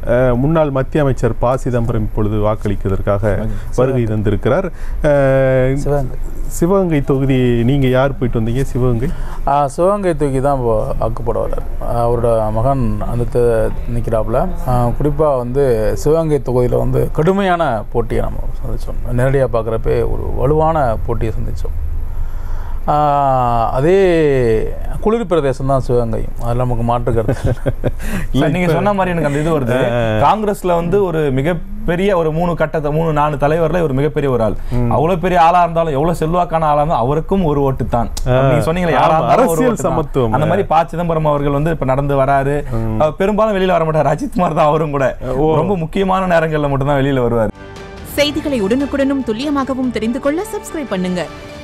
அஹ், முன்னாள் மத்திய அமைச்சர் ப சிதம்பரம் இப்பொழுது வாக்களிப்பதற்காக வருகை தந்திருக்கிறார் அஹ், சிவகங்கை சிவகங்கை தொகுதி நீங்க யார் போயிட்டு வந்தீங்க சிவகங்கை ஆ, சிவகங்கை தூக்கி தான் இப்போ வாக்குப்பட வர்றார் அவரோட மகன் அந்த நிற்கிறாப்புல குறிப்பாக வந்து சிவகங்கை தொகுதியில் வந்து கடுமையான போட்டியை நம்ம சந்தித்தோம் நேரடியாக பார்க்குறப்பே ஒரு வலுவான போட்டியை சந்தித்தோம் அதே குளிர் பிரதேசம் தான் சிவகங்கையும் அதில் நமக்கு மாற்று கருத்து இல்லை. இல்ல நீங்க சொன்ன மாதிரி எனக்கு அந்த இது வருது காங்கிரஸ்ல வந்து ஒரு மிகப்பெரிய ஒரு மூணு கட்டத்தை மூணு நாலு தலைவர்ல ஒரு மிகப்பெரிய ஒரு ஆள் அவ்வளவு பெரிய ஆளா இருந்தாலும் எவ்வளவு செல்வாக்கான ஆளா இருந்தாலும் அவருக்கும் ஒரு ஓட்டு தான் நீங்க சொன்னீங்களே யாரா ஆமா, இருந்தாலும் ஒரு அரசியல் ஓட்டு தான். சமத்துவம். அந்த மாதிரி ப சிதம்பரம் அவர்கள் வந்து இப்ப நடந்து வராரு அவர் பெரும்பாலும் வெளியில வர மாட்டார் அஜித்குமார் தான் அவரும் கூட ரொம்ப முக்கியமான நேரங்கள்ல மட்டும் தான் வெளியில வருவார் செய்திகளை உடனுக்குடனும் துல்லியமாகவும் தெரிந்து கொள்ள சப்ஸ்கிரைப் பண்ணுங்க